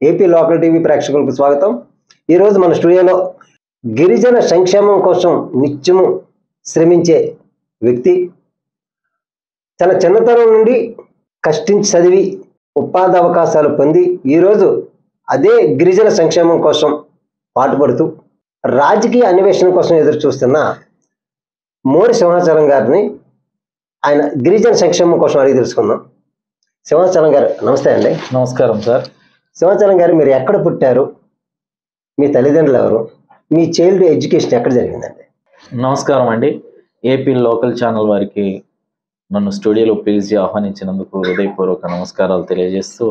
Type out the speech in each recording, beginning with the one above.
AP local TV ప్రేక్షకులకు స్వాగతం ఈరోజు మన స్టూడియోలో గిరిజన సంక్షేమం కోసం నిత్యము శ్రమించే వ్యక్తి తన చిన్నతనం నుండి కష్టించి చదివి ఉపాధి అవకాశాలు పొంది ఈరోజు అదే గిరిజన సంక్షేమం కోసం పాటుపడుతూ రాజకీయ అన్వేషణ కోసం ఎదురు చూస్తున్న మోడి సింహాచలం గారిని ఆయన గిరిజన సంక్షేమం కోసం అడిగి తెలుసుకుందాం సింహాచలం గారు నమస్తే అండి నమస్కారం సార్ సింహాచలం గారు మీరు ఎక్కడ పుట్టారు మీ తల్లిదండ్రులు ఎవరు మీ చైల్డ్ ఎడ్యుకేషన్ ఎక్కడ జరిగిందండి నమస్కారం అండి ఏపీ లోకల్ ఛానల్ వారికి నన్ను స్టూడియోలో పిలిచి ఆహ్వానించినందుకు హృదయపూర్వక నమస్కారాలు తెలియజేస్తూ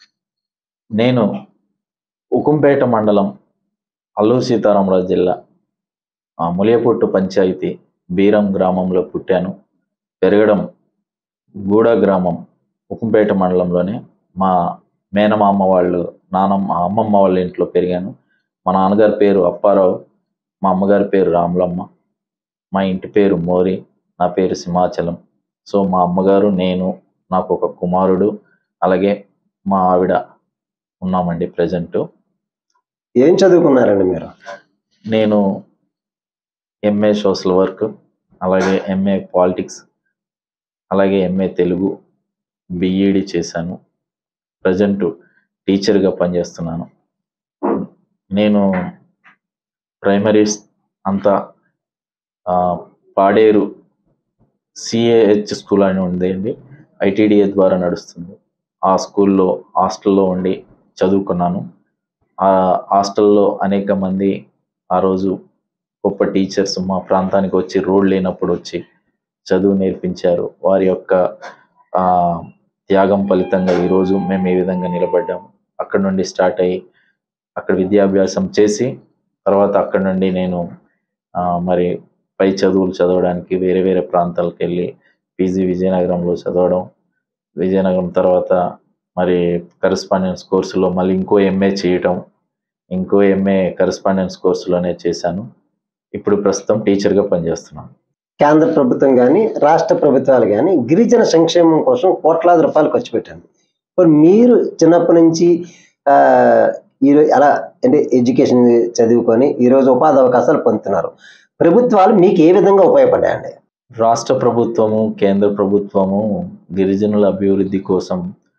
నేను ఉకుంపేట మండలం అల్లూరు సీతారామరాజు జిల్లా ఆ, ములియపుట్టు పంచాయతీ బీరం గ్రామంలో పుట్టాను పెరగడం గూడ గ్రామం ఉకుంపేట మండలంలోనే మా మేనమామ వాళ్ళు నానమ్మ అమ్మమ్మ వాళ్ళ ఇంట్లో పెరిగాను మా నాన్నగారి పేరు అప్పారావు మా అమ్మగారి పేరు రాములమ్మ మా ఇంటి పేరు మోరి నా పేరు సింహాచలం సో మా అమ్మగారు నేను నాకు ఒక కుమారుడు అలాగే మా ఆవిడ ఉన్నామండి ప్రజెంట్ ఏం చదువుకున్నారండి మీరు నేను ఎంఏ సోషల్ వర్క్ అలాగే ఎంఏ పాలిటిక్స్ అలాగే ఎంఏ తెలుగు బిఈడి చేశాను ప్రజెంట్ టీచర్గా పనిచేస్తున్నాను నేను ప్రైమరీస్ అంతా ఆ, పాడేరు సిఏహెచ్ స్కూల్ అని ఉందండి ఐటీడీఏ ద్వారా నడుస్తుంది ఆ స్కూల్లో హాస్టల్లో ఉండి చదువుకున్నాను ఆ హాస్టల్లో అనేక మంది ఆ రోజు గొప్ప టీచర్స్ మా ప్రాంతానికి వచ్చి రోడ్ లేనప్పుడు వచ్చి చదువు నేర్పించారు వారి యొక్క ఆ, త్యాగం ఫలితంగా ఈరోజు మేము ఏ విధంగా నిలబడ్డాము అక్కడ నుండి స్టార్ట్ అయ్యి అక్కడ విద్యాభ్యాసం చేసి తర్వాత అక్కడ నుండి నేను ఆ, మరి పై చదువులు చదవడానికి వేరే వేరే ప్రాంతాలకు వెళ్ళి పీజీ విజయనగరంలో చదవడం విజయనగరం తర్వాత మరి కరెస్పాండెన్స్ కోర్సులో మళ్ళీ ఇంకో ఎంఏ చేయటం ఇంకో ఎంఏ కరెస్పాండెన్స్ కోర్సులోనే చేశాను ఇప్పుడు ప్రస్తుతం టీచర్గా పనిచేస్తున్నాను కేంద్ర ప్రభుత్వం కానీ రాష్ట్ర ప్రభుత్వాలు కానీ గిరిజన సంక్షేమం కోసం కోట్లాది రూపాయలు ఖర్చు పెట్టండి మరి మీరు చిన్నప్పటి నుంచి ఆ, ఈరోజు అలా అంటే ఎడ్యుకేషన్ చదువుకొని ఈరోజు ఉపాధి అవకాశాలు పొందుతున్నారు ప్రభుత్వాలు మీకు ఏ విధంగా ఉపయోగపడ్డాయండి రాష్ట్ర ప్రభుత్వము కేంద్ర ప్రభుత్వము గిరిజనుల అభివృద్ధి కోసం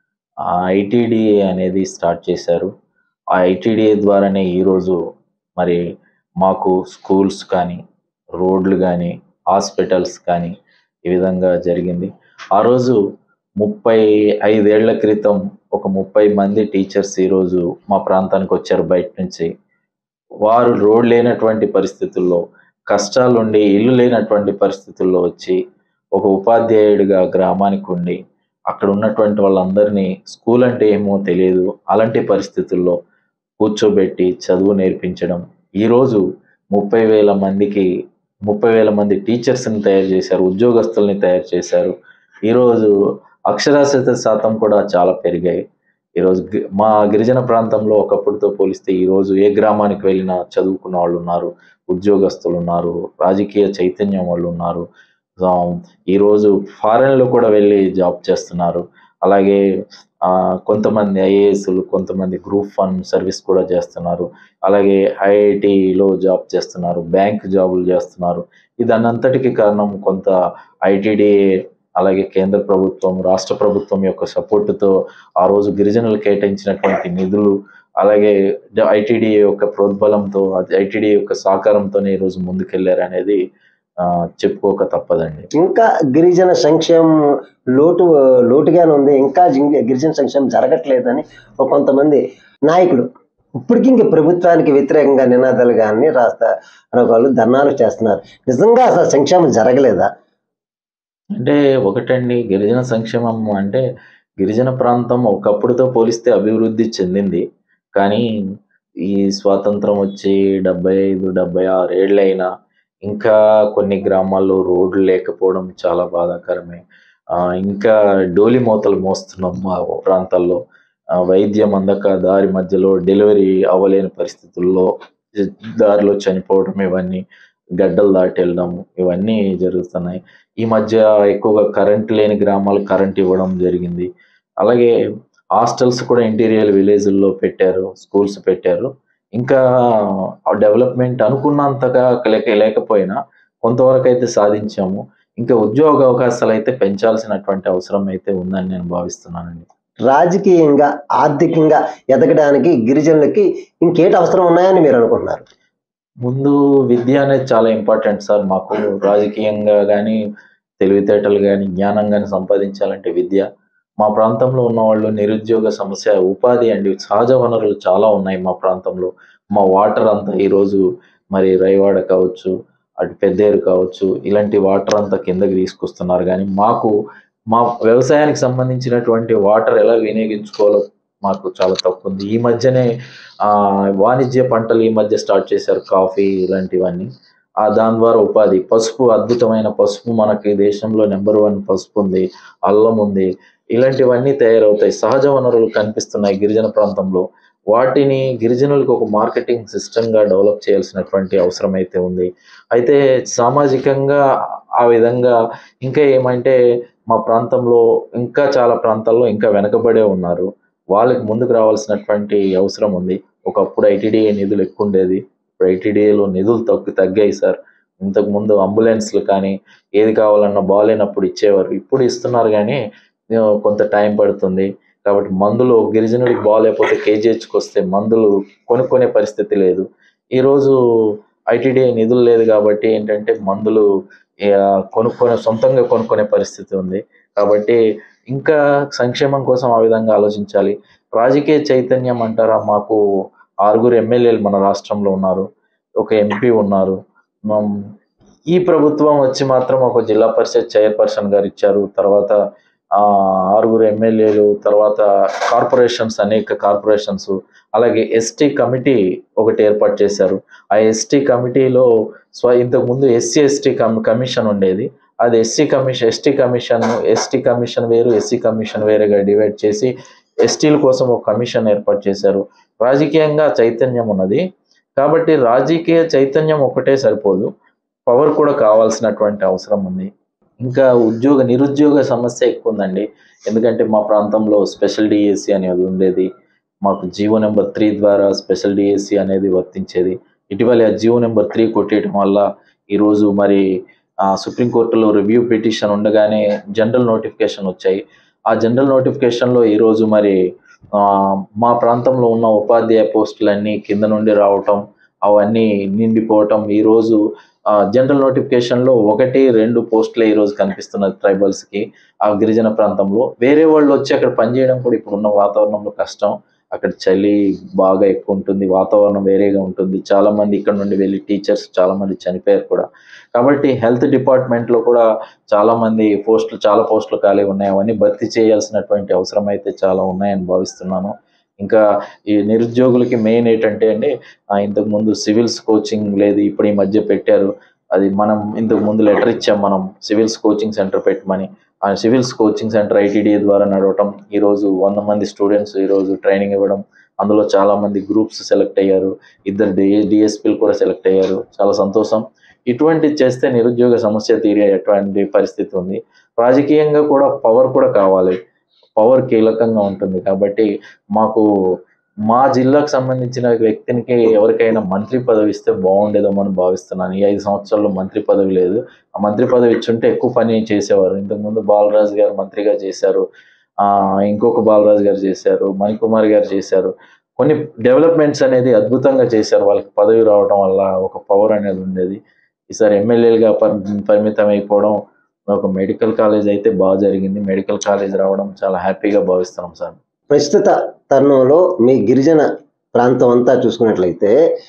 ఐటీడీఏ అనేది స్టార్ట్ చేశారు ఆ ఐటీడీఏ ద్వారానే ఈరోజు మరి మాకు స్కూల్స్ కానీ రోడ్లు కానీ హాస్పిటల్స్ కానీ ఈ విధంగా జరిగింది ఆ రోజు ముప్పై ఐదేళ్ల క్రితం ఒక ముప్పై మంది టీచర్స్ ఈరోజు మా ప్రాంతానికి వచ్చారు బయట నుంచి వారు రోడ్ లేనటువంటి పరిస్థితుల్లో కష్టాలుండి ఇల్లు లేనటువంటి పరిస్థితుల్లో వచ్చి ఒక ఉపాధ్యాయుడిగా గ్రామానికి ఉండి అక్కడ ఉన్నటువంటి వాళ్ళందరినీ స్కూల్ అంటే ఏమో తెలియదు అలాంటి పరిస్థితుల్లో కూర్చోబెట్టి చదువు నేర్పించడం ఈరోజు ముప్పై వేల మందికి ముప్పై వేల మంది టీచర్స్ని తయారు చేశారు ఉద్యోగస్తుల్ని తయారు చేశారు ఈరోజు అక్షరాస్యత శాతం కూడా చాలా పెరిగాయి ఈరోజు గి- మా గిరిజన ప్రాంతంలో ఒకప్పుడుతో పోలిస్తే ఈరోజు ఏ గ్రామానికి వెళ్ళినా చదువుకున్న వాళ్ళు ఉన్నారు ఉద్యోగస్తులు ఉన్నారు రాజకీయ చైతన్యం వాళ్ళు ఉన్నారు ఆ, ఈరోజు ఫారెన్లో కూడా వెళ్ళి జాబ్ చేస్తున్నారు అలాగే ఆ, కొంతమంది ఐఏఎస్లు కొంతమంది గ్రూప్ వన్ సర్వీస్ కూడా చేస్తున్నారు అలాగే ఐఐటిలో జాబ్ చేస్తున్నారు బ్యాంక్ జాబులు చేస్తున్నారు ఇదన్నంతటికి కారణం కొంత ఐటీడీఏ అలాగే కేంద్ర ప్రభుత్వం రాష్ట్ర ప్రభుత్వం యొక్క సపోర్టుతో ఆ రోజు గిరిజనులు కేటాయించినటువంటి నిధులు అలాగే ఐటీడీఏ యొక్క ప్రోద్బలంతో ఐటీడీఏ యొక్క సహకారంతోనే ఈరోజు ముందుకెళ్లారు అనేది ఆ, చెప్పుకోక తప్పదండి ఇంకా గిరిజన సంక్షేమం లోటు లోటుగానే ఉంది ఇంకా జింగ- గిరిజన సంక్షేమం జరగట్లేదని ఒక కొంతమంది నాయకులు ఇప్పటికీ ఇంక ప్రభుత్వానికి వ్యతిరేకంగా నినాదాలు కానీ రాస్తా వాళ్ళు ధర్నాలు చేస్తున్నారు నిజంగా అసలు సంక్షేమం జరగలేదా అంటే ఒకటండి గిరిజన సంక్షేమం అంటే గిరిజన ప్రాంతం ఒకప్పుడుతో పోలిస్తే అభివృద్ధి చెందింది కానీ ఈ స్వాతంత్రం వచ్చి డెబ్బై ఐదు డెబ్బై ఆరు ఏళ్ళైనా ఇంకా కొన్ని గ్రామాల్లో రోడ్లు లేకపోవడం చాలా బాధాకరమే ఆ, ఇంకా డోలి మూతలు మోస్తున్నాం మా ప్రాంతాల్లో ఆ, వైద్యం అందక దారి మధ్యలో డెలివరీ అవ్వలేని పరిస్థితుల్లో దారిలో చనిపోవడం ఇవన్నీ గడ్డలు దాటి వెళ్ళడం ఇవన్నీ జరుగుతున్నాయి ఈ మధ్య ఎక్కువగా కరెంట్ లేని గ్రామాలు కరెంట్ ఇవ్వడం జరిగింది అలాగే హాస్టల్స్ కూడా ఇంటీరియర్ విలేజ్ల్లో పెట్టారు స్కూల్స్ పెట్టారు ఇంకా డెవలప్మెంట్ అనుకున్నంతగా లేక లేకపోయినా కొంతవరకు అయితే సాధించాము ఇంకా ఉద్యోగ అవకాశాలు అయితే పెంచాల్సినటువంటి అవసరం అయితే ఉందని నేను భావిస్తున్నానండి రాజకీయంగా ఆర్థికంగా ఎదగడానికి గిరిజనులకి ఇంకేటి అవసరం ఉన్నాయని మీరు అనుకుంటున్నారు ముందు విద్య అనేది చాలా ఇంపార్టెంట్ సార్ మాకు రాజకీయంగా కానీ తెలివితేటలు కానీ జ్ఞానం కానీ సంపాదించాలంటే విద్య మా ప్రాంతంలో ఉన్న వాళ్ళు నిరుద్యోగ సమస్య ఉపాధి అండి సహజ వనరులు చాలా ఉన్నాయి మా ప్రాంతంలో మా వాటర్ అంతా ఈరోజు మరి రైవాడ కావచ్చు అటు పెద్దేరు కావచ్చు ఇలాంటి వాటర్ అంతా కిందకి తీసుకొస్తున్నారు కానీ మాకు మా వ్యవసాయానికి సంబంధించినటువంటి వాటర్ ఎలా వినియోగించుకోవాలో మాకు చాలా తక్కువ ఉంది ఈ మధ్యనే ఆ, వాణిజ్య పంటలు ఈ మధ్య స్టార్ట్ చేశారు కాఫీ ఇలాంటివన్నీ ఆ దాని ద్వారా ఉపాధి పసుపు అద్భుతమైన పసుపు మనకి దేశంలో నెంబర్ వన్ పసుపు ఉంది అల్లం ఉంది ఇలాంటివన్నీ తయారవుతాయి సహజ వనరులు కనిపిస్తున్నాయి గిరిజన ప్రాంతంలో వాటిని గిరిజనులకు ఒక మార్కెటింగ్ సిస్టంగా డెవలప్ చేయాల్సినటువంటి అవసరం అయితే ఉంది అయితే సామాజికంగా ఆ విధంగా ఇంకా ఏమంటే మా ప్రాంతంలో ఇంకా చాలా ప్రాంతాల్లో ఇంకా వెనకబడే ఉన్నారు వాళ్ళకి ముందుకు రావాల్సినటువంటి అవసరం ఉంది ఒకప్పుడు ఐటీడీఏ నిధులు ఎక్కువ ఉండేది ఇప్పుడు ఐటీడీఏలో నిధులు తగ్గు తగ్గాయి సార్ ఇంతకు ముందు అంబులెన్స్లు కానీ ఏది కావాలన్నా బాగాలేనప్పుడు ఇచ్చేవారు ఇప్పుడు ఇస్తున్నారు కానీ ఆ, కొంత టైం పడుతుంది కాబట్టి మందులు గిరిజనుడికి బాగాలేకపోతే కేజీహెచ్కి వస్తే మందులు కొనుక్కునే పరిస్థితి లేదు ఈరోజు ఐటీడీఏ నిధులు లేదు కాబట్టి ఏంటంటే మందులు ఆ, కొనుక్కొనే సొంతంగా కొనుక్కునే పరిస్థితి ఉంది కాబట్టి ఇంకా సంక్షేమం కోసం ఆ విధంగా ఆలోచించాలి రాజకీయ చైతన్యం అంటారా మాకు ఆరుగురు ఎమ్మెల్యేలు మన రాష్ట్రంలో ఉన్నారు ఒక ఎంపీ ఉన్నారు మమ్- ఈ ప్రభుత్వం వచ్చి మాత్రం ఒక జిల్లా పరిషత్ చైర్పర్సన్ గారు ఇచ్చారు తర్వాత ఆ, ఆరుగురు ఎమ్మెల్యేలు తర్వాత కార్పొరేషన్స్ అనేక కార్పొరేషన్స్ అలాగే ఎస్టీ కమిటీ ఒకటి ఏర్పాటు చేశారు ఆ ఎస్టీ కమిటీలో స్వ ఇంతకు ముందు ఎస్సీ ఎస్టీ కమిషన్ ఉండేది అది SC commission ST commission ST commission వేరు ఎస్సీ కమిషన్ వేరేగా డివైడ్ చేసి ఎస్టీల కోసం ఒక కమిషన్ ఏర్పాటు చేశారు రాజకీయంగా చైతన్యం ఉన్నది కాబట్టి రాజకీయ చైతన్యం ఒకటే సరిపోదు పవర్ కూడా కావాల్సినటువంటి అవసరం ఉంది ఇంకా ఉద్యోగ నిరుద్యోగ సమస్య ఎక్కువ ఉందండి ఎందుకంటే మా ప్రాంతంలో స్పెషల్ డిఎస్సి అనేది ఉండేది మాకు జియో నెంబర్ త్రీ ద్వారా స్పెషల్ డిఎస్సి అనేది వర్తించేది ఇటీవల ఆ జియో నెంబర్ త్రీ కొట్టేయడం వల్ల ఈరోజు మరి ఆ, సుప్రీంకోర్టులో రివ్యూ పిటిషన్ ఉండగానే జనరల్ నోటిఫికేషన్ వచ్చాయి ఆ జనరల్ నోటిఫికేషన్లో ఈరోజు మరి ఆ, మా ప్రాంతంలో ఉన్న ఉపాధ్యాయ పోస్టులన్నీ కింద నుండి రావటం అవన్నీ నిండిపోవటం ఈరోజు ఆ, జనరల్ నోటిఫికేషన్లో ఒకటి రెండు పోస్టులే ఈరోజు కనిపిస్తున్నది ట్రైబల్స్కి ఆ గిరిజన ప్రాంతంలో వేరే వాళ్ళు వచ్చి అక్కడ పనిచేయడం కూడా ఇప్పుడున్న వాతావరణంలో కష్టం అక్కడ చలి బాగా ఎక్కువ ఉంటుంది వాతావరణం వేరేగా ఉంటుంది చాలా మంది ఇక్కడ నుండి వెళ్ళి టీచర్స్ చాలా మంది చనిపోయారు కూడా కాబట్టి హెల్త్ డిపార్ట్మెంట్లో కూడా చాలా మంది పోస్టులు చాలా పోస్టులు ఖాళీ ఉన్నాయి అవన్నీ భర్తీ చేయాల్సినటువంటి అవసరం అయితే చాలా ఉన్నాయని భావిస్తున్నాను ఇంకా ఈ నిరుద్యోగులకి మెయిన్ ఏంటంటే అండి ఆ, ఇంతకు ముందు సివిల్స్ కోచింగ్ లేదు ఇప్పుడు ఈ మధ్య పెట్టారు అది మనం ఇంతకు ముందు లెటర్ ఇచ్చాం మనం సివిల్స్ కోచింగ్ సెంటర్ పెట్టమని ఆ సివిల్స్ కోచింగ్ సెంటర్ ఐటీడీఏ ద్వారా నడవటం ఈరోజు వంద మంది స్టూడెంట్స్ ఈరోజు ట్రైనింగ్ ఇవ్వడం అందులో చాలా మంది గ్రూప్స్ సెలెక్ట్ అయ్యారు ఇద్దరు డి డిఎస్పీలు కూడా సెలెక్ట్ అయ్యారు చాలా సంతోషం ఇటువంటి చేస్తే నిరుద్యోగ సమస్య తీరేటువంటి పరిస్థితి ఉంది రాజకీయంగా కూడా పవర్ కూడా కావాలి పవర్ కీలకంగా ఉంటుంది కాబట్టి మాకు మా జిల్లాకు సంబంధించిన వ్యక్తినికి ఎవరికైనా మంత్రి పదవి ఇస్తే బాగుండేదేమో అని భావిస్తున్నాను ఈ ఐదు సంవత్సరాల్లో మంత్రి పదవి లేదు ఆ మంత్రి పదవి ఇచ్చుంటే ఎక్కువ పని చేసేవారు ఇంతకుముందు బాలరాజు గారు మంత్రిగా చేశారు ఆ ఇంకొక బాలరాజు గారు చేశారు మణికుమార్ గారు చేశారు కొన్ని డెవలప్మెంట్స్ అనేది అద్భుతంగా చేశారు వాళ్ళకి పదవి రావడం వల్ల ఒక పవర్ అనేది ఉండేది ఈసారి ఎమ్మెల్యేలుగా పరి పరిమితం అయిపోవడం ఒక మెడికల్ కాలేజ్ అయితే బాగా జరిగింది మెడికల్ కాలేజ్ రావడం చాలా హ్యాపీగా భావిస్తున్నాం సార్ ప్రస్తుత తరుణంలో మీ గిరిజన ప్రాంతం అంతా చూసుకున్నట్లయితే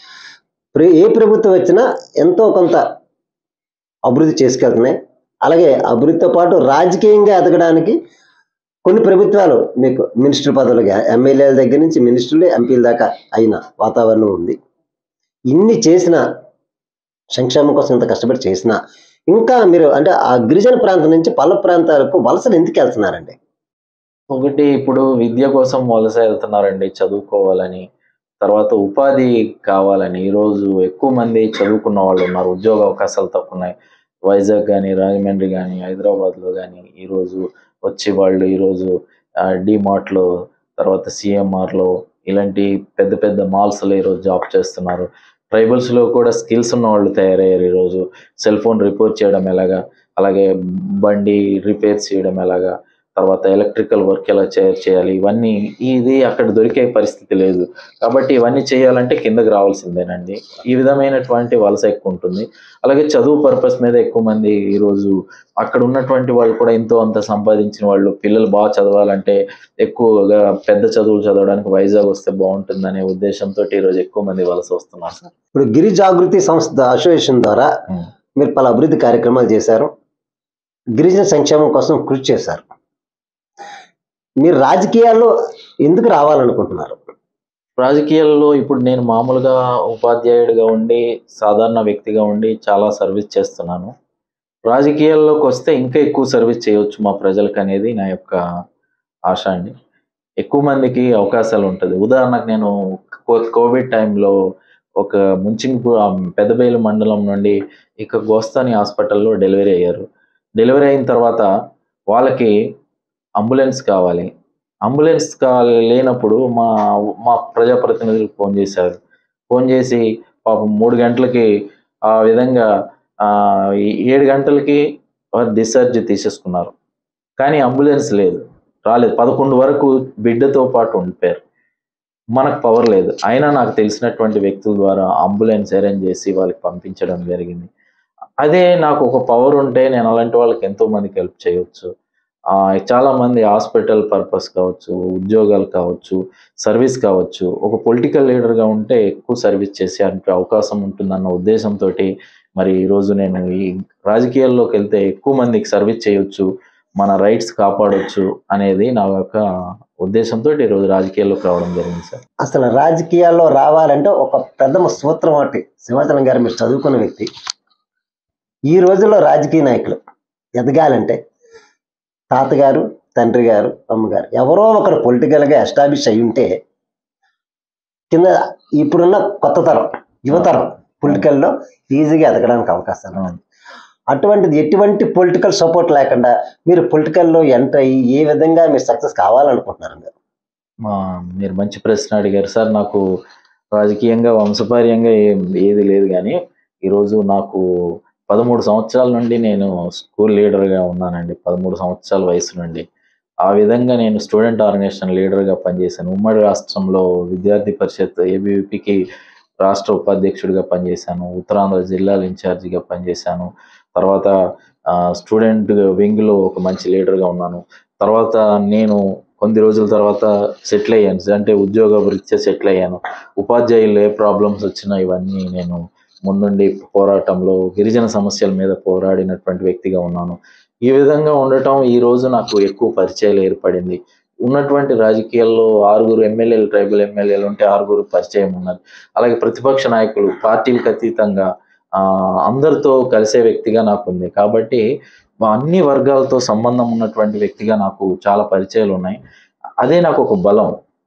ప్ర- ఏ ప్రభుత్వం వచ్చినా ఎంతో కొంత అభివృద్ధి చేసుకెళ్తున్నాయి అలాగే అభివృద్ధితో పాటు రాజకీయంగా ఎదగడానికి కొన్ని ప్రభుత్వాలు మీకు మినిస్టర్ పదవులుగా ఎమ్మెల్యేల దగ్గర నుంచి మినిస్టర్లు ఎంపీల దాకా అయిన వాతావరణం ఉంది ఇన్ని చేసిన సంక్షేమం కోసం ఇంత కష్టపడి చేసినా ఇంకా మీరు అంటే ఆ గిరిజన ప్రాంతం నుంచి పల్ల ప్రాంతాలకు వలసలు ఎందుకు వెళ్తున్నారండి ఒకటి ఇప్పుడు విద్య కోసం వలస వెళ్తున్నారండి చదువుకోవాలని తర్వాత ఉపాధి కావాలని ఈరోజు ఎక్కువ మంది చదువుకున్న వాళ్ళు ఉన్నారు ఉద్యోగ అవకాశాలు తక్కువ ఉన్నాయి వైజాగ్ కానీ రాజమండ్రి కానీ హైదరాబాద్లో కానీ ఈరోజు వచ్చి వాళ్ళు ఈరోజు డిమార్ట్లో తర్వాత సిఎంఆర్లో ఇలాంటి పెద్ద పెద్ద మాల్స్లో ఈరోజు జాబ్ చేస్తున్నారు ట్రైబల్స్లో కూడా స్కిల్స్ ఉన్న వాళ్ళు తయారయ్యారు ఈరోజు సెల్ ఫోన్ రిపేర్ చేయడం ఎలాగా అలాగే బండి రిపేర్ చేయడం ఎలాగా తర్వాత ఎలక్ట్రికల్ వర్క్ ఎలా చే- చేయాలి ఇవన్నీ ఇది అక్కడ దొరికే పరిస్థితి లేదు కాబట్టి ఇవన్నీ చేయాలంటే కిందకి రావాల్సిందేనండి ఈ విధమైనటువంటి వలస ఎక్కువ ఉంటుంది అలాగే చదువు పర్పస్ మీద ఎక్కువ మంది ఈరోజు అక్కడ ఉన్నటువంటి వాళ్ళు కూడా ఎంతో అంత సంపాదించిన వాళ్ళు పిల్లలు బాగా చదవాలంటే ఎక్కువగా పెద్ద చదువులు చదవడానికి వైజాగ్ వస్తే బాగుంటుందనే ఉద్దేశంతో ఈరోజు ఎక్కువ మంది వలస వస్తున్నారు సార్ ఇప్పుడు గిరి జాగృతి సంస్థ అసోసియేషన్ ద్వారా ఉమ్. మీరు పలు అభివృద్ధి కార్యక్రమాలు చేశారు గిరిజన సంక్షేమం కోసం కృషి చేశారు మీరు రాజకీయాల్లో ఎందుకు రావాలనుకుంటున్నారు రాజకీయాల్లో ఇప్పుడు నేను మామూలుగా ఉపాధ్యాయుడిగా ఉండి సాధారణ వ్యక్తిగా ఉండి చాలా సర్వీస్ చేస్తున్నాను రాజకీయాల్లోకి వస్తే ఇంకా ఎక్కువ సర్వీస్ చేయవచ్చు మా ప్రజలకు అనేది నా యొక్క ఆశ అండి ఎక్కువ మందికి అవకాశాలు ఉంటుంది ఉదాహరణకు నేను కో- కోవిడ్ టైంలో ఒక ముంచింగు పెద్దబేలు మండలం నుండి ఇక గోస్తాని హాస్పిటల్లో డెలివరీ అయ్యారు డెలివరీ అయిన తర్వాత వాళ్ళకి అంబులెన్స్ కావాలి అంబులెన్స్ కావాలి లేనప్పుడు మా మా ప్రజాప్రతినిధులకు ఫోన్ చేశారు ఫోన్ చేసి పాపం మూడు గంటలకి ఆ విధంగా ఆ, ఈ ఏడు గంటలకి డిశ్చార్జ్ తీసేసుకున్నారు కానీ అంబులెన్స్ లేదు రాలేదు పదకొండు వరకు బిడ్డతో పాటు ఉండిపోయారు మనకు పవర్ లేదు అయినా నాకు తెలిసినటువంటి వ్యక్తుల ద్వారా అంబులెన్స్ అరేంజ్ చేసి వాళ్ళకి పంపించడం జరిగింది అదే నాకు ఒక పవర్ ఉంటే నేను అలాంటి వాళ్ళకి ఎంతో మందికి హెల్ప్ చేయవచ్చు ఆ, చాలా మంది హాస్పిటల్ పర్పస్ కావచ్చు ఉద్యోగాలు కావచ్చు సర్వీస్ కావచ్చు ఒక పొలిటికల్ లీడర్గా ఉంటే ఎక్కువ సర్వీస్ చేసే అవకాశం ఉంటుందన్న ఉద్దేశంతో మరి ఈరోజు నేను ఈ రాజకీయాల్లోకి వెళ్తే ఎక్కువ మందికి సర్వీస్ చేయొచ్చు మన రైట్స్ కాపాడొచ్చు అనేది నా యొక్క ఉద్దేశంతో ఈరోజు రాజకీయాల్లోకి రావడం జరిగింది సార్ అసలు రాజకీయాల్లో రావాలంటే ఒక ప్రథమ సూత్రం ఒకటి సింహాచలం గారు మీరు చదువుకున్న వ్యక్తి ఈ రోజుల్లో రాజకీయ నాయకులు ఎదగాలంటే తాతగారు తండ్రి గారు అమ్మగారు ఎవరో ఒకరు పొలిటికల్గా ఎస్టాబ్లిష్ అయి ఉంటే కింద ఇప్పుడున్న కొత్త తరం యువతరం పొలిటికల్లో ఈజీగా ఎదగడానికి అవకాశాలు ఉన్నాయి అటువంటిది ఎటువంటి పొలిటికల్ సపోర్ట్ లేకుండా మీరు పొలిటికల్లో ఎంటర్ అయ్యి ఏ విధంగా మీరు సక్సెస్ కావాలనుకుంటున్నారు మీరు మా మీరు మంచి ప్రశ్న అడిగారు సార్ నాకు రాజకీయంగా వంశపార్యంగా ఏం ఏది లేదు కానీ ఈరోజు నాకు పదమూడు సంవత్సరాల నుండి నేను స్కూల్ లీడర్గా ఉన్నానండి పదమూడు సంవత్సరాల వయసు నుండి ఆ విధంగా నేను స్టూడెంట్ ఆర్గనైజేషన్ లీడర్గా పనిచేశాను ఉమ్మడి రాష్ట్రంలో విద్యార్థి పరిషత్ ఏబీవీపీకి రాష్ట్ర ఉపాధ్యక్షుడిగా పనిచేశాను ఉత్తరాంధ్ర జిల్లాల ఇన్ఛార్జిగా పనిచేశాను తర్వాత ఆ, స్టూడెంట్ వింగ్లో ఒక మంచి లీడర్గా ఉన్నాను తర్వాత నేను కొన్ని రోజుల తర్వాత సెటిల్ అయ్యాను అంటే ఉద్యోగ వృత్యా సెటిల్ అయ్యాను ఉపాధ్యాయులు ఏ ప్రాబ్లమ్స్ వచ్చినా ఇవన్నీ నేను ముందుండి పోరాటంలో గిరిజన సమస్యల మీద పోరాడినటువంటి వ్యక్తిగా ఉన్నాను ఈ విధంగా ఉండటం ఈ రోజు నాకు ఎక్కువ పరిచయాలు ఏర్పడింది ఉన్నటువంటి రాజకీయాల్లో ఆరుగురు ఎమ్మెల్యేలు ట్రైబల్ ఎమ్మెల్యేలు ఉంటే ఆరుగురు పరిచయం ఉన్నది అలాగే ప్రతిపక్ష నాయకులు పార్టీలకు అతీతంగా ఆ, అందరితో కలిసే వ్యక్తిగా నాకు ఉంది కాబట్టి మా అన్ని వర్గాలతో సంబంధం ఉన్నటువంటి వ్యక్తిగా నాకు చాలా పరిచయాలు ఉన్నాయి అదే నాకు ఒక బలం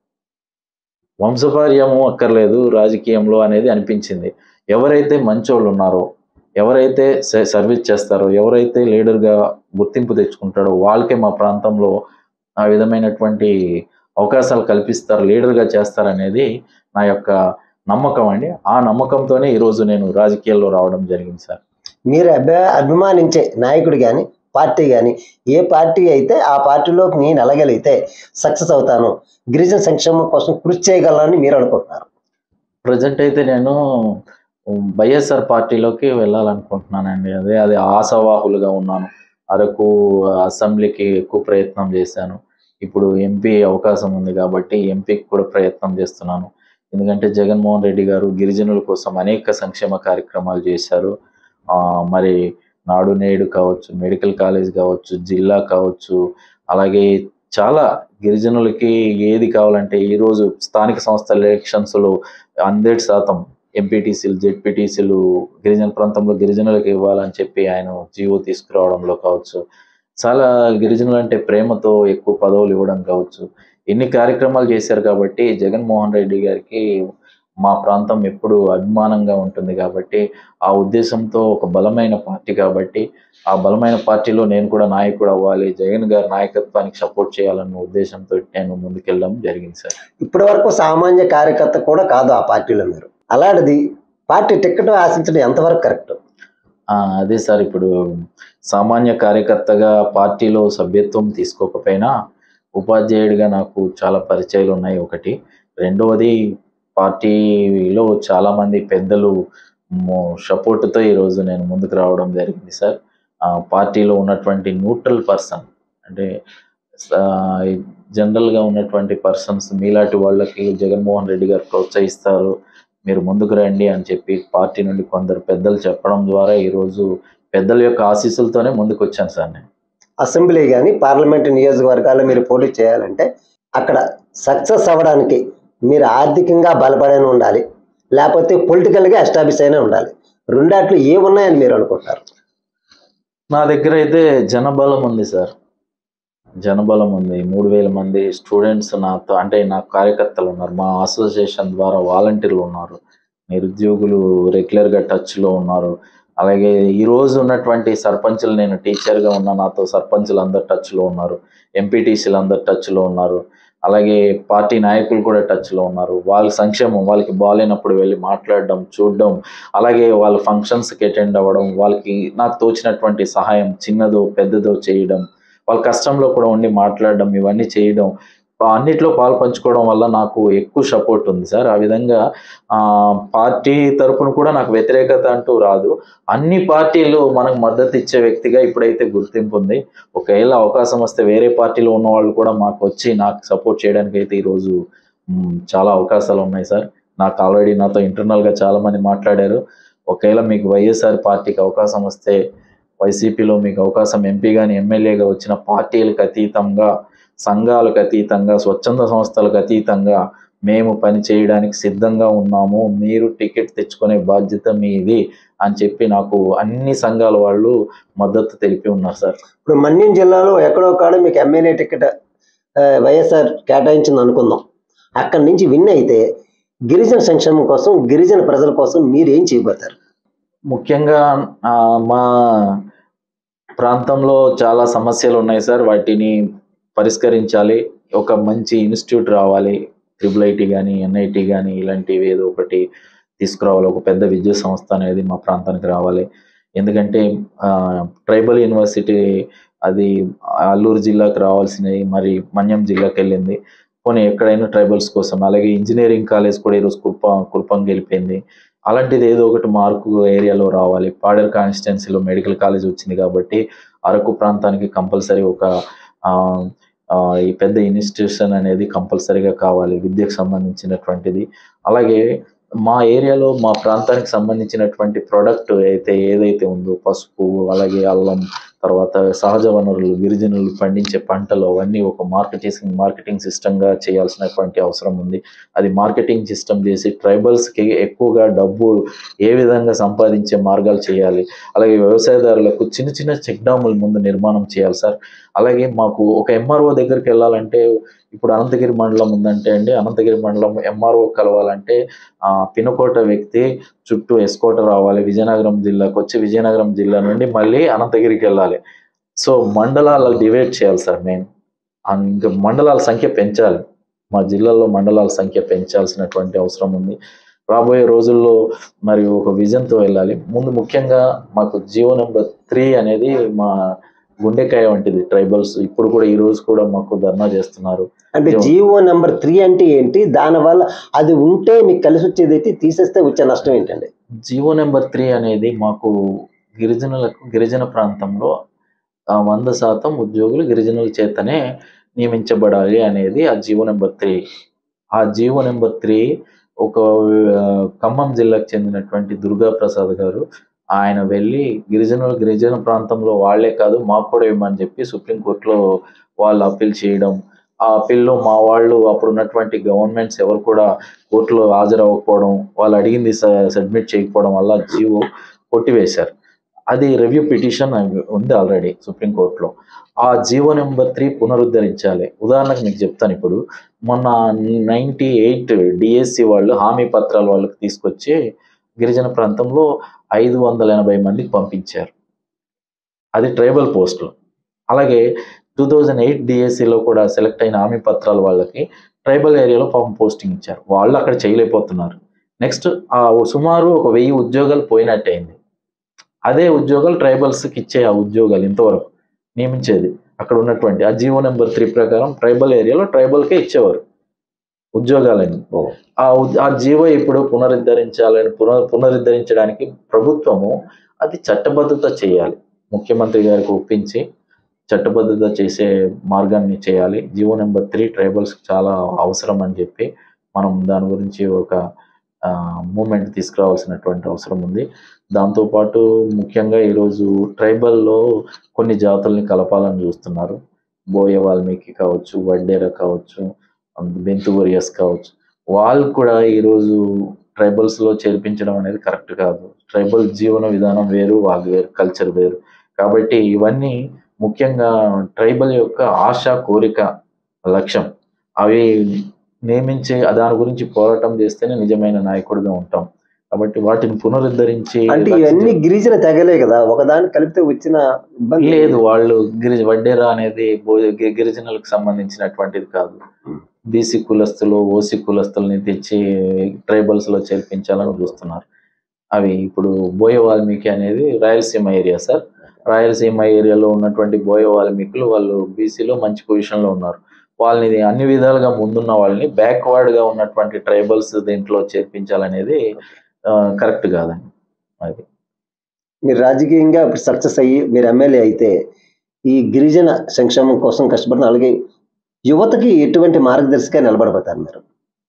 వంశపార్యము అక్కర్లేదు రాజకీయంలో అనేది అనిపించింది ఎవరైతే మంచోళ్ళు ఉన్నారో ఎవరైతే స- సర్వీస్ చేస్తారో ఎవరైతే లీడర్గా గుర్తింపు తెచ్చుకుంటాడో వాళ్ళకే మా ప్రాంతంలో ఆ విధమైనటువంటి అవకాశాలు కల్పిస్తారు లీడర్గా చేస్తారనేది నా యొక్క నమ్మకం అండి ఆ నమ్మకంతోనే ఈరోజు నేను రాజకీయాల్లో రావడం జరిగింది సార్ మీరు అభి అభిమానించే నాయకుడు కానీ పార్టీ కానీ ఏ పార్టీ అయితే ఆ పార్టీలోకి నేను వెళ్ళగలిగితే సక్సెస్ అవుతాను గిరిజన సంక్షేమం కోసం కృషి చేయగలనని మీరు అనుకుంటున్నారు ప్రజెంట్ అయితే నేను వైఎస్ఆర్ పార్టీలోకి వెళ్ళాలనుకుంటున్నానండి అదే అది ఆశావాహులుగా ఉన్నాను అరకు అసెంబ్లీకి ఎక్కువ ప్రయత్నం చేశాను ఇప్పుడు ఎంపీ అవకాశం ఉంది కాబట్టి ఎంపీకి కూడా ప్రయత్నం చేస్తున్నాను ఎందుకంటే జగన్మోహన్ రెడ్డి గారు గిరిజనుల కోసం అనేక సంక్షేమ కార్యక్రమాలు చేశారు ఆ, మరి నాడు నేడు కావచ్చు మెడికల్ కాలేజ్ కావచ్చు జిల్లా కావచ్చు అలాగే చాలా గిరిజనులకి ఏది కావాలంటే ఈరోజు స్థానిక సంస్థల ఎలక్షన్స్లో హండ్రెడ్ శాతం ఎంపీటీసీలు జెడ్పీటీసీలు గిరిజన ప్రాంతంలో గిరిజనులకు ఇవ్వాలని చెప్పి ఆయన జీవో తీసుకురావడంలో కావచ్చు చాలా గిరిజనులు అంటే ప్రేమతో ఎక్కువ పదవులు ఇవ్వడం కావచ్చు ఎన్ని కార్యక్రమాలు చేశారు కాబట్టి జగన్మోహన్ రెడ్డి గారికి మా ప్రాంతం ఎప్పుడు అభిమానంగా ఉంటుంది కాబట్టి ఆ ఉద్దేశంతో ఒక బలమైన పార్టీ కాబట్టి ఆ బలమైన పార్టీలో నేను కూడా నాయకుడు అవ్వాలి జగన్ గారి నాయకత్వానికి సపోర్ట్ చేయాలన్న ఉద్దేశంతో నేను ముందుకెళ్ళడం జరిగింది సార్ ఇప్పటి వరకు సామాన్య కార్యకర్త కూడా కాదు ఆ పార్టీలో మీరు అలాంటిది పార్టీ టికెట్ ఆశించడం ఎంతవరకు కరెక్ట్ ఆ, అదే సార్ ఇప్పుడు సామాన్య కార్యకర్తగా పార్టీలో సభ్యత్వం తీసుకోకపోయినా ఉపాధ్యాయుడిగా నాకు చాలా పరిచయాలు ఉన్నాయి ఒకటి రెండవది పార్టీలో చాలామంది పెద్దలు సపోర్ట్తో ఈరోజు నేను ముందుకు రావడం జరిగింది సార్ ఆ, పార్టీలో ఉన్నటువంటి న్యూట్రల్ పర్సన్ అంటే ఆ, జనరల్గా ఉన్నటువంటి పర్సన్స్ మీలాంటి వాళ్ళకి జగన్మోహన్ రెడ్డి గారు ప్రోత్సహిస్తారు మీరు ముందుకు రండి అని చెప్పి పార్టీ నుండి కొందరు పెద్దలు చెప్పడం ద్వారా ఈరోజు పెద్దల యొక్క ఆశీస్సులతోనే ముందుకు వచ్చాను సార్ నేను అసెంబ్లీ కానీ పార్లమెంట్ నియోజకవర్గాల్లో మీరు పోటీ చేయాలంటే అక్కడ సక్సెస్ అవ్వడానికి మీరు ఆర్థికంగా బలపడైన ఉండాలి లేకపోతే పొలిటికల్గా ఎస్టాబ్లిష్ అయినా ఉండాలి రెండాట్లు ఏ ఉన్నాయని మీరు అనుకుంటారు నా దగ్గర అయితే జనబలం ఉంది సార్ జనబలం ఉంది మూడు వేల మంది స్టూడెంట్స్ నాతో అంటే నా కార్యకర్తలు ఉన్నారు మా అసోసియేషన్ ద్వారా వాలంటీర్లు ఉన్నారు నిరుద్యోగులు రెగ్యులర్గా టచ్లో ఉన్నారు అలాగే ఈ రోజు ఉన్నటువంటి సర్పంచులు నేను టీచర్గా ఉన్న నాతో సర్పంచులు అందరు టచ్లో ఉన్నారు ఎంపీటీసీలు అందరు టచ్లో ఉన్నారు అలాగే పార్టీ నాయకులు కూడా టచ్లో ఉన్నారు వాళ్ళ సంక్షేమం వాళ్ళకి బాగాలేనప్పుడు వెళ్ళి మాట్లాడడం చూడడం అలాగే వాళ్ళ ఫంక్షన్స్కి అటెండ్ అవ్వడం వాళ్ళకి నాకు తోచినటువంటి సహాయం చిన్నదో పెద్దదో చేయడం వాళ్ళ కష్టంలో కూడా ఉండి మాట్లాడడం ఇవన్నీ చేయడం అన్నిట్లో పాలు పంచుకోవడం వల్ల నాకు ఎక్కువ సపోర్ట్ ఉంది సార్ ఆ విధంగా ఆ, పార్టీ తరపున కూడా నాకు వ్యతిరేకత అంటూ రాదు అన్ని పార్టీలు మనకు మద్దతు ఇచ్చే వ్యక్తిగా ఇప్పుడైతే గుర్తింపు ఉంది ఒకవేళ అవకాశం వస్తే వేరే పార్టీలో ఉన్న వాళ్ళు కూడా మాకు వచ్చి నాకు సపోర్ట్ చేయడానికి అయితే ఈరోజు మ్, చాలా అవకాశాలు ఉన్నాయి సార్ నాకు ఆల్రెడీ నాతో ఇంటర్నల్గా చాలామంది మాట్లాడారు ఒకవేళ మీకు వైఎస్ఆర్ పార్టీకి అవకాశం వస్తే వైసీపీలో మీకు అవకాశం ఎంపీ కానీ ఎమ్మెల్యేగా వచ్చిన పార్టీలకు అతీతంగా సంఘాలకు అతీతంగా స్వచ్ఛంద సంస్థలకు అతీతంగా మేము పని చేయడానికి సిద్ధంగా ఉన్నాము మీరు టికెట్ తెచ్చుకునే బాధ్యత మీది అని చెప్పి నాకు అన్ని సంఘాల వాళ్ళు మద్దతు తెలిపి ఉన్నారు సార్ ఇప్పుడు మన్యం జిల్లాలో ఎక్కడో కాడ మీకు ఎమ్మెల్యే టికెట్ ఆ, వైఎస్ఆర్ కేటాయించింది అనుకుందాం అక్కడి నుంచి విన్ అయితే గిరిజన సంక్షేమం కోసం గిరిజన ప్రజల కోసం మీరు ఏం చేయబోతారు ముఖ్యంగా ఆ, మా ప్రాంతంలో చాలా సమస్యలు ఉన్నాయి సార్ వాటిని పరిష్కరించాలి ఒక మంచి ఇన్స్టిట్యూట్ రావాలి ట్రిపుల్ ఐటీ కానీ ఎన్ఐటి కానీ ఇలాంటివి ఏదో ఒకటి తీసుకురావాలి ఒక పెద్ద విద్యా సంస్థ అనేది మా ప్రాంతానికి రావాలి ఎందుకంటే ట్రైబల్ యూనివర్సిటీ అది అల్లూరు జిల్లాకు రావాల్సినవి మరి మన్యం జిల్లాకి వెళ్ళింది పోనీ ఎక్కడైనా ట్రైబల్స్ కోసం అలాగే ఇంజనీరింగ్ కాలేజ్ కూడా ఈరోజు కుర్ప కుర్పం గెలిపింది అలాంటిది ఏదో ఒకటి మార్కు ఏరియాలో రావాలి పాడేరు కాన్స్టిట్యున్సీలో మెడికల్ కాలేజ్ వచ్చింది కాబట్టి అరకు ప్రాంతానికి కంపల్సరీ ఒక ఆ, ఆ, ఈ పెద్ద ఇన్స్టిట్యూషన్ అనేది కంపల్సరీగా కావాలి విద్యకు సంబంధించినటువంటిది అలాగే మా ఏరియాలో మా ప్రాంతానికి సంబంధించినటువంటి ప్రోడక్ట్ అయితే ఏదైతే ఉందో పసుపు అలాగే అల్లం తర్వాత సహజ వనరులు గిరిజనులు పండించే పంటలు అవన్నీ ఒక మార్కెటింగ్ మార్కెటింగ్ సిస్టంగా చేయాల్సినటువంటి అవసరం ఉంది అది మార్కెటింగ్ సిస్టమ్ చేసి ట్రైబల్స్కి ఎక్కువగా డబ్బు ఏ విధంగా సంపాదించే మార్గాలు చేయాలి అలాగే వ్యవసాయదారులకు చిన్న చిన్న చెక్ డ్యాముల ముందు నిర్మాణం చేయాలి సార్ అలాగే మాకు ఒక ఎంఆర్ఓ దగ్గరికి వెళ్ళాలంటే ఇప్పుడు అనంతగిరి మండలం ఉందంటే అండి అనంతగిరి మండలం ఎంఆర్ఓ కలవాలంటే ఆ, పినకోట వ్యక్తి చుట్టూ ఎస్కోట రావాలి విజయనగరం జిల్లాకు వచ్చి విజయనగరం జిల్లా నుండి మళ్ళీ అనంతగిరికి వెళ్ళాలి సో మండలాలు డివైడ్ చేయాలి సార్ మెయిన్ ఇంకా మండలాల సంఖ్య పెంచాలి మా జిల్లాలో మండలాల సంఖ్య పెంచాల్సినటువంటి అవసరం ఉంది రాబోయే రోజుల్లో మరి ఒక విజన్తో వెళ్ళాలి ముందు ముఖ్యంగా మాకు జియో నెంబర్ త్రీ అనేది మా గుండెకాయ వంటిది ట్రైబల్స్ ఇప్పుడు కూడా ఈ రోజు కూడా మాకు ధర్నా చేస్తున్నారు అంటే జీ- జియో నెంబర్ త్రీ అంటే ఏంటి దానివల్ల అది ఉంటే మీకు కలిసి వచ్చేది ఏంటి తీసేస్తే వచ్చే నష్టం ఏంటండి జియో నెంబర్ త్రీ అనేది మాకు గిరిజనులకు గిరిజన ప్రాంతంలో ఆ, వంద శాతం ఉద్యోగులు గిరిజనుల చేతనే నియమించబడాలి అనేది ఆ జియో నెంబర్ త్రీ ఆ జియో నెంబర్ త్రీ ఒక ఆ, ఖమ్మం జిల్లాకు చెందినటువంటి దుర్గా ప్రసాద్ గారు ఆయన వెళ్ళి గిరిజనులు గిరిజన ప్రాంతంలో వాళ్ళే కాదు మాకు కూడా ఇవ్వమని చెప్పి సుప్రీంకోర్టులో వాళ్ళు అప్పీల్ చేయడం ఆ అప్పీల్లో మా వాళ్ళు అప్పుడు ఉన్నటువంటి గవర్నమెంట్స్ ఎవరు కూడా కోర్టులో హాజరవ్వకపోవడం వాళ్ళు అడిగింది సబ్మిట్ చేయకపోవడం వల్ల జీవో కొట్టివేశారు అది రివ్యూ పిటిషన్ ఉంది ఆల్రెడీ సుప్రీంకోర్టులో ఆ జీవో నెంబర్ త్రీ పునరుద్ధరించాలి ఉదాహరణకు మీకు చెప్తాను ఇప్పుడు మొన్న నైంటీ ఎయిట్ డిఎస్సి వాళ్ళు హామీ పత్రాల వాళ్ళకి తీసుకొచ్చి గిరిజన ప్రాంతంలో ఐదు వందల ఎనభై మందికి పంపించారు అది ట్రైబల్ పోస్టులు అలాగే టూ థౌజండ్ ఎయిట్ డిఎస్సిలో కూడా సెలెక్ట్ అయిన హామీ పత్రాల వాళ్ళకి ట్రైబల్ ఏరియాలో పాపం పోస్టింగ్ ఇచ్చారు వాళ్ళు అక్కడ చేయలేకపోతున్నారు నెక్స్ట్ ఆ సుమారు ఒక వెయ్యి ఉద్యోగాలు పోయినట్టయింది అదే ఉద్యోగాలు ట్రైబల్స్కి ఇచ్చే ఆ ఉద్యోగాలు ఇంతవరకు నియమించేది అక్కడ ఉన్నటువంటి ఆ జీవో నెంబర్ త్రీ ప్రకారం ట్రైబల్ ఏరియాలో ట్రైబల్కే ఇచ్చేవారు ఉద్యోగాలని ఓ. ఆ ఉద్- ఆ జీవో ఇప్పుడు పునరుద్ధరించాలని పునర్ పునరుద్ధరించడానికి ప్రభుత్వము అది చట్టబద్ధత చేయాలి ముఖ్యమంత్రి గారికి ఒప్పించి చట్టబద్ధత చేసే మార్గాన్ని చేయాలి జీవో నెంబర్ త్రీ ట్రైబల్స్ చాలా అవసరం అని చెప్పి మనం దాని గురించి ఒక మూమెంట్ తీసుకురావాల్సినటువంటి అవసరం ఉంది దాంతోపాటు ముఖ్యంగా ఈరోజు ట్రైబల్లో కొన్ని జాతుల్ని కలపాలని చూస్తున్నారు బోయ వాల్మీకి కావచ్చు వడ్డేర కావచ్చు బెంతువరియస్ కావచ్చు వాళ్ళు కూడా ఈరోజు ట్రైబల్స్లో చేర్పించడం అనేది కరెక్ట్ కాదు ట్రైబల్ జీవన విధానం వేరు వాళ్ళు వేరు కల్చర్ వేరు కాబట్టి ఇవన్నీ ముఖ్యంగా ట్రైబల్ యొక్క ఆశ కోరిక లక్ష్యం అవి నియమించి దాని గురించి పోరాటం చేస్తేనే నిజమైన నాయకుడిగా ఉంటాం కాబట్టి వాటిని పునరుద్ధరించి అంటే ఇవన్నీ గిరిజన తెగలే కదా ఒకదాన్ని కలిపితే వచ్చిన ఇబ్బంది లేదు వాళ్ళు గిరిజ వడ్డేరా అనేది బో- గి- గిరిజనులకు సంబంధించినటువంటిది కాదు Hmm. బీసీ కులస్తులు ఓసీ కులస్తుల్ని తెచ్చి ట్రైబల్స్ లో చేర్పించాలని చూస్తున్నారు అవి ఇప్పుడు బోయ వాల్మీకి అనేది రాయలసీమ ఏరియా సార్ రాయలసీమ ఏరియాలో ఉన్నటువంటి బోయ వాల్మీకులు వాళ్ళు బీసీలో మంచి పొజిషన్ లో ఉన్నారు వాళ్ళని అన్ని విధాలుగా ముందున్న వాళ్ళని బ్యాక్వర్డ్ గా ఉన్నటువంటి ట్రైబల్స్ దీంట్లో చేర్పించాలనేది కరెక్ట్ కాదండి అది మీరు రాజకీయంగా ఇప్పుడు సక్సెస్ అయ్యి మీరు ఎమ్మెల్యే అయితే ఈ గిరిజన సంక్షేమం కోసం కష్టపడిన అలాగే యువతకి ఎటువంటి మార్గదర్శిగా నిలబడిపోతారు మీరు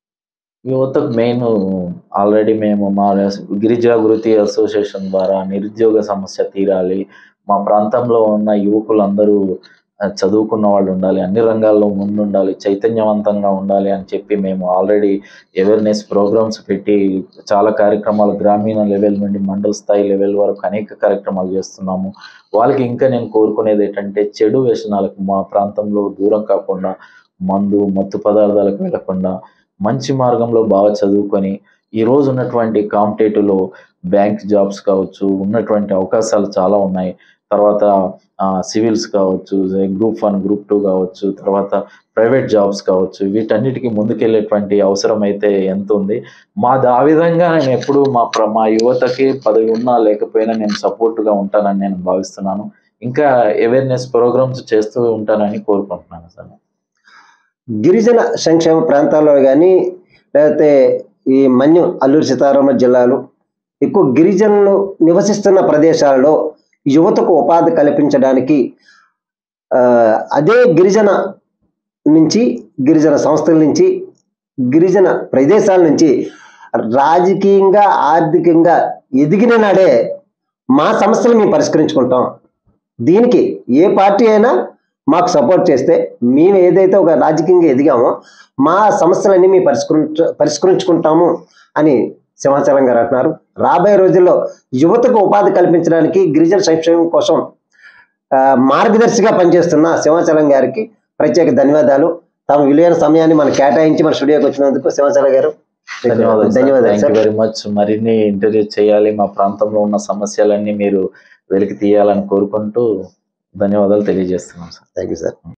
యువతకు మెయిన్ ఆల్రెడీ మేము మా గిరిజాగృతి అసోసియేషన్ ద్వారా నిరుద్యోగ సమస్య తీరాలి మా ప్రాంతంలో ఉన్న యువకులందరూ ఆ, చదువుకున్న వాళ్ళు ఉండాలి అన్ని రంగాల్లో ముందుండాలి చైతన్యవంతంగా ఉండాలి అని చెప్పి మేము ఆల్రెడీ అవేర్నెస్ ప్రోగ్రామ్స్ పెట్టి చాలా కార్యక్రమాలు గ్రామీణ లెవెల్ నుండి మండల స్థాయి లెవెల్ వరకు అనేక కార్యక్రమాలు చేస్తున్నాము వాళ్ళకి ఇంకా నేను కోరుకునేది ఏంటంటే చెడు వ్యసనాలకు మా ప్రాంతంలో దూరం కాకుండా మందు మత్తు పదార్థాలకు వెళ్లకుండా మంచి మార్గంలో బాగా చదువుకొని ఈ రోజు ఉన్నటువంటి కాంపిటేటివ్లో బ్యాంక్ జాబ్స్ కావచ్చు ఉన్నటువంటి అవకాశాలు చాలా ఉన్నాయి తర్వాత సివిల్స్ కావచ్చు గ్రూప్ వన్ గ్రూప్ టూ కావచ్చు తర్వాత ప్రైవేట్ జాబ్స్ కావచ్చు వీటన్నిటికీ ముందుకెళ్ళేటువంటి అవసరం అయితే ఎంత ఉంది మాది ఆ విధంగా నేను ఎప్పుడు మా ప్ర- మా యువతకి పదవి ఉన్నా లేకపోయినా నేను సపోర్ట్గా ఉంటానని నేను భావిస్తున్నాను ఇంకా అవేర్నెస్ ప్రోగ్రామ్స్ చేస్తూ ఉంటానని కోరుకుంటున్నాను సార్ గిరిజన సంక్షేమ ప్రాంతాల్లో కానీ లేకపోతే ఈ మన్యం అల్లూరి సీతారామ జిల్లాలు ఎక్కువ గిరిజనులు నివసిస్తున్న ప్రదేశాల్లో యువతకు ఉపాధి కల్పించడానికి ఆ, అదే గిరిజన నుంచి గిరిజన సంస్థల నుంచి గిరిజన ప్రదేశాల నుంచి రాజకీయంగా ఆర్థికంగా ఎదిగిన నాడే మా సమస్యలు మేము పరిష్కరించుకుంటాం దీనికి ఏ పార్టీ అయినా మాకు సపోర్ట్ చేస్తే మేము ఏదైతే ఒక రాజకీయంగా ఎదిగామో మా సమస్యలన్నీ మేము పరిష్కరించ పరిష్కరించుకుంటాము అని సింహాచలం గారు అంటున్నారు రాబోయే రోజుల్లో యువతకు ఉపాధి కల్పించడానికి గిరిజన సంక్షేమం కోసం ఆ, మార్గదర్శిగా పనిచేస్తున్న సింహాచలం గారికి ప్రత్యేక ధన్యవాదాలు తమ విలువైన సమయాన్ని మనం కేటాయించి మన స్టూడియోకి వచ్చినందుకు సింహాచలం గారు మీకు ధన్యవాదాలు ధన్యవాదాలు thank you sir very much మరిన్ని ఇంటర్వ్యూ చేయాలి మా ప్రాంతంలో ఉన్న సమస్యలన్నీ మీరు వెలికి తీయాలని కోరుకుంటూ ధన్యవాదాలు తెలియజేస్తున్నాం సార్ థ్యాంక్ యూ సార్